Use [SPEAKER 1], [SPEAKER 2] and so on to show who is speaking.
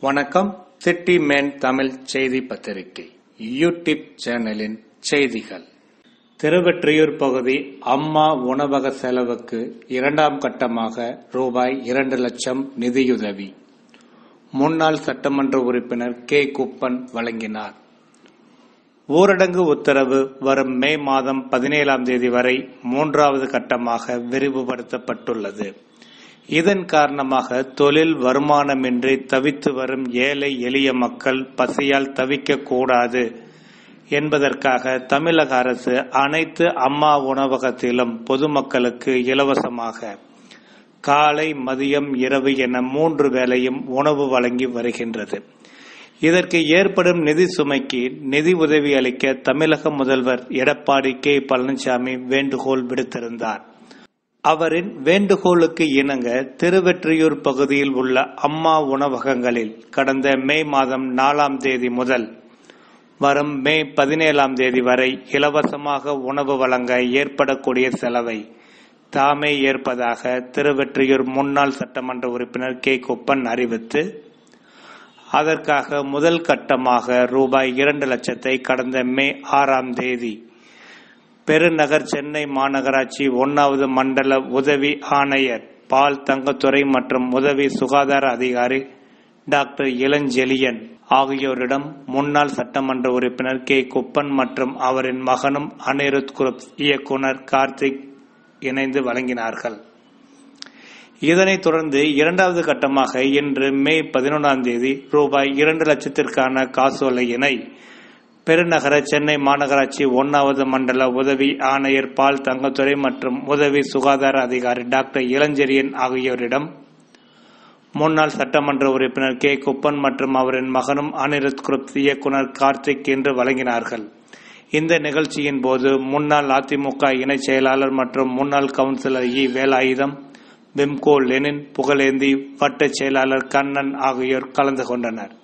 [SPEAKER 1] வணக்கம் city man Tamil செய்தி பத்திரிகை யூடியூப் சேனலின் செய்திகள் திருவெற்றியூர் பகுதி அம்மா உணவக செலவுக்கு இரண்டாம் கட்டமாக ரூபாய் இரண்டு லட்சம் நிதியுதவி முன்னாள் சட்டமன்ற உறுப்பினர் கே குப்பன் வழங்கினார் ஊரடங்கு உத்தரவு வரும் மே மாதம் பதினேழாம் தேதி வரை மூன்றாவது கட்டமாக விரிவுபடுத்தப்பட்டுள்ளது இதன் காரணமாக தொழில் வருமானமின்றி தவித்து வரும் ஏழை எளிய மக்கள் பசியால் தவிக்க கூடாது என்பதற்காக தமிழக அரசு அனைத்து அம்மா உணவகத்திலும் பொதுமக்களுக்கு இலவசமாக காலை மதியம் இரவு என மூன்று வேளையும் உணவு வழங்கி வருகின்றது இதற்கு ஏற்படும் நிதி சுமைக்கு நிதி உதவி அளிக்க தமிழக முதல்வர் எடப்பாடி கே பழனிசாமி வேண்டுகோள் விடுத்திருந்தார் அவரின் வேண்டுகோளுக்கு இணங்க திருவெற்றியூர் பகுதியில் உள்ள அம்மா உணவகங்களில் கடந்த மே மாதம் நாலாம் தேதி முதல் வரும் மே பதினேழாம் தேதி வரை இலவசமாக உணவு வழங்க ஏற்படக்கூடிய செலவை தாமே ஏற்பதாக திருவெற்றியூர் முன்னாள் சட்டமன்ற உறுப்பினர் கே குப்பன் அறிவித்து அதற்காக முதல் கட்டமாக ரூபாய் இரண்டு லட்சத்தை கடந்த மே ஆறாம் தேதி பெருநகர் சென்னை மாநகராட்சி ஒன்னாவது மண்டல உதவி ஆணையர் பால் தங்கத்துறை மற்றும் உதவி சுகாதார அதிகாரி டாக்டர் இளஞ்செழியன் ஆகியோரிடம் முன்னாள் சட்டமன்ற உறுப்பினர் கே குப்பன் மற்றும் அவரின் மகனும் அனிருத் குரூப் இயக்குனர் கார்த்திக் இணைந்து வழங்கினார்கள் இதனைத் தொடர்ந்து இரண்டாவது கட்டமாக இன்று மே பதினொன்றாம் தேதி ரூபாய் இரண்டு லட்சத்திற்கான காசோலையினை பெருநகர சென்னை மாநகராட்சி ஒன்னாவது மண்டல உதவி ஆணையர் பால் தங்கத்துறை மற்றும் உதவி சுகாதார அதிகாரி டாக்டர் இளஞ்செழியன் ஆகியோரிடம் முன்னாள் சட்டமன்ற உறுப்பினர் கே குப்பன் மற்றும் அவரின் மகனும் அனிருத் குரூப் இயக்குனர் கார்த்திக் என்று வழங்கினார்கள் இந்த நிகழ்ச்சியின் போது முன்னாள் அதிமுக இணைச் செயலாளர் மற்றும் முன்னாள் கவுன்சிலர் இ வேலாயுதம் விம்கோ லெனின் புகழேந்தி வட்டச் செயலாளர் கண்ணன் ஆகியோர் கலந்து கொண்டனர்